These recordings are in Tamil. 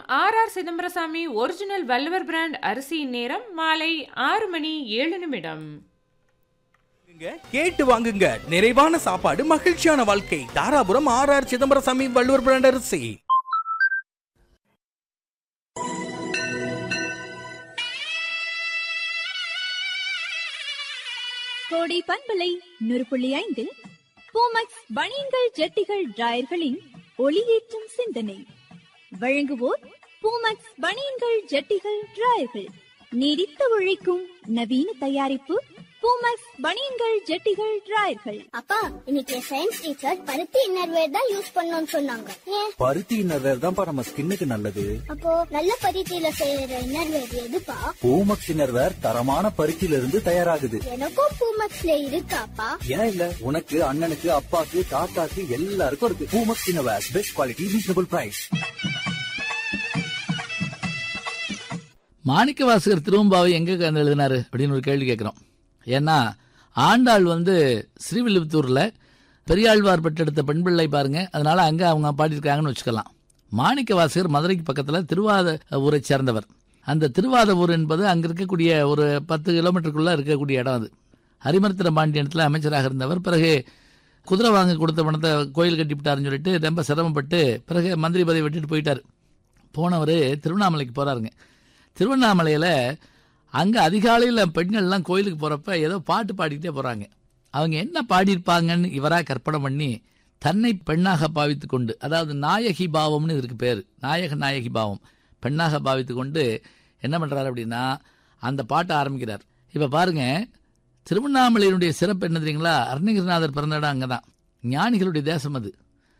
R R Chidambarasamy original Valluvar brand அரிசியின் நேரம் மாலை ஆறு மணி ஏழு நிமிடம் வாங்குங்க, கேட்டு வாங்குங்க நிறைவான சாப்பாடு மகிழ்ச்சியான வாழ்க்கை Dharapuram R R Chidambarasamy Valluvar brand அரிசி கோடை பண்பலை நூறு புள்ளி ஐந்தில் பூமக்ஸ் பனியன்கள் ஜட்டிகள் டிராயர்களின் ஒளியேற்றும் சிந்தனை வழங்குவோர் பூமக்ஸ் பனியன்கள் ஜட்டிகள் டிராயர்கள் நீடித்து உழைக்கும் நவீன தயாரிப்பு பூமக்ஸ் பனியன்கள் ஜட்டிகள் டிராயர்கள் அப்பா இன்னைக்கு சயின்ஸ் டீச்சர் பருத்தி இன்னர்வேர் தான் யூஸ் பண்ணணும்னு சொன்னாங்க ஏன் பருத்தி இன்னர்வேர் தான்ப்பா நம்ம ஸ்கின்னுக்கு நல்லது அப்போ நல்ல பருத்தியில செய்யற இன்னர்வேர் எதுப்பா பூமக்ஸ் இன்னர்வேர் தரமான பருத்தியில இருந்து தயாராகுது எனக்கும் பூமக்ஸ்ல இருக்காப்பா ஏன் இல்ல உனக்கு அண்ணனுக்கு அப்பாக்கு தாத்தாக்கு எல்லாருக்கும் இருக்கு Poomex innerwear best quality reasonable price Manikkavasagar Thiruvempavai எங்க கண்டு எழுதினாரு அப்படின்னு ஒரு கேள்வி கேட்கிறோம் ஏன்னா ஆண்டாள் வந்து ஸ்ரீவில்லிபுத்தூர்ல பெரியாழ்வார் பெற்றெடுத்த பெண் பிள்ளை பாருங்க அதனால அங்க அவங்க பாடியிருக்காங்கன்னு வச்சுக்கலாம் மாணிக்க வாசகர் மதுரைக்கு பக்கத்துல திருவாத ஊரை சேர்ந்தவர் அந்த திருவாத ஊர் என்பது அங்க இருக்கக்கூடிய ஒரு பத்து கிலோமீட்டருக்குள்ள இருக்கக்கூடிய இடம் அது ஹரிமர்த்திர பாண்டியனத்தில் அமைச்சராக இருந்தவர் பிறகு குதிரை வாங்க கொடுத்த பணத்தை கோயில் கட்டிவிட்டாருன்னு சொல்லிட்டு ரொம்ப சிரமப்பட்டு பிறகு மந்திரி பதவி விட்டுட்டு போயிட்டார் போனவர் திருவண்ணாமலைக்கு போறாருங்க திருவண்ணாமலையில் அங்கே அதிகாலையில் பெண்கள்லாம் கோயிலுக்கு போகிறப்ப ஏதோ பாட்டு பாடிக்கிட்டே போகிறாங்க அவங்க என்ன பாடியிருப்பாங்கன்னு இவராக கற்பனை பண்ணி தன்னை பெண்ணாக பாவித்து கொண்டு அதாவது நாயகி பாவம்னு இதுக்கு பேர் நாயக நாயகி பாவம் பெண்ணாக பாவித்து கொண்டு என்ன பண்ணுறாரு அப்படின்னா அந்த பாட்டை ஆரம்பிக்கிறார் இப்போ பாருங்க திருவண்ணாமலையினுடைய சிறப்பு என்ன தெரியுங்களா அருணகிரிநாதர் பிறந்த இடம் அங்கே தான் ஞானிகளுடைய தேசம் அது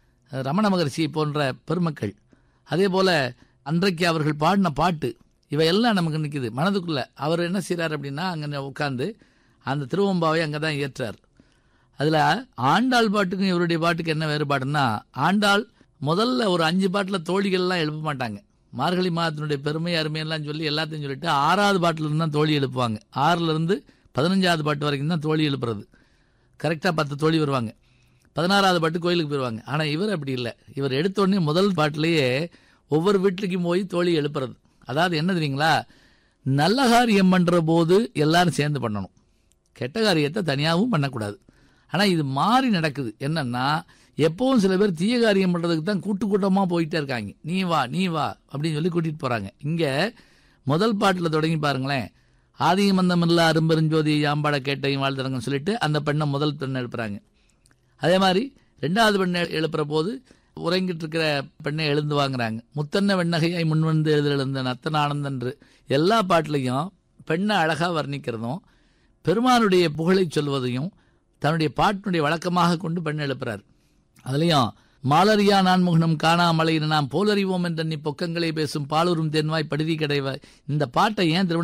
ரமண மகர்ஷி போன்ற பெருமக்கள் அதே போல் அன்றைக்கு அவர்கள் பாடின பாட்டு இவையெல்லாம் நமக்கு நிற்குது மனதுக்குள்ள அவர் என்ன செய்கிறார் அப்படின்னா அங்கே உட்காந்து அந்த திருவம்பாவை அங்கே தான் ஏற்றார் அதில் ஆண்டாள் பாட்டுக்கும் இவருடைய பாட்டுக்கு என்ன வேறுபாடுன்னா ஆண்டாள் முதல்ல ஒரு அஞ்சு பாட்டில் தோழிகள்லாம் எழுப்ப மாட்டாங்க மார்கழி மாதத்தினுடைய பெருமை அருமையெல்லாம் சொல்லி எல்லாத்தையும் சொல்லிட்டு ஆறாவது பாட்டில் இருந்து தான் தோழி எழுப்புவாங்க ஆறுல இருந்து பதினஞ்சாவது பாட்டு வரைக்கும் தான் தோழி எழுப்புறது கரெக்டாக பத்து தோழி வருவாங்க பதினாறாவது பாட்டு கோயிலுக்கு போயிடுவாங்க ஆனால் இவர் அப்படி இல்லை இவர் எடுத்த உடனே முதல் பாட்டிலேயே ஒவ்வொரு வீட்டுக்கும் போய் தோழி எழுப்புறது அதாவது என்ன தெரியுங்களா நல்ல காரியம் பண்ணுற போது எல்லாரும் சேர்ந்து பண்ணணும் கெட்ட காரியத்தை தனியாகவும் பண்ணக்கூடாது ஆனால் இது மாறி நடக்குது என்னன்னா எப்பவும் சில பேர் தீய காரியம் பண்ணுறதுக்கு தான் கூட்டு கூட்டமாக போயிட்டே இருக்காங்க நீ வா நீ வா அப்படின்னு சொல்லி கூட்டிகிட்டு போகிறாங்க இங்கே முதல் பாட்டில் தொடங்கி பாருங்களேன் ஆதியமந்தம் இல்ல அரும்பெருஞ்சோதி யாம்பாட கேட்டையும் வாழ்த்துறங்கன்னு சொல்லிட்டு அந்த பெண்ணை முதல் பெண்ணை எழுப்புறாங்க அதே மாதிரி ரெண்டாவது பெண்ணை எழுப்புற போது உறங்கிட்டு இருக்கிற பெண்ணை எழுந்து வாங்குறாங்க முத்தன்ன வெண்ணகையாய் முன்வந்து எழுத எழுந்த நத்தனானந்தன்று எல்லா பாட்டிலையும் பெண்ணை அழகாக வர்ணிக்கிறதும் பெருமானுடைய புகழை சொல்வதையும் தன்னுடைய பாட்டினுடைய வழக்கமாக கொண்டு பெண் எழுப்புறார் அதுலேயும் மாலரியா நான்முகனும் காணாமலை நாம் போலறிவோம் என்ற நீ பொக்கங்களை பேசும் பாலூரும் தென்வாய் படுதி கிடைவாய் இந்த பாட்டை ஏன் திருவண்ணாமலை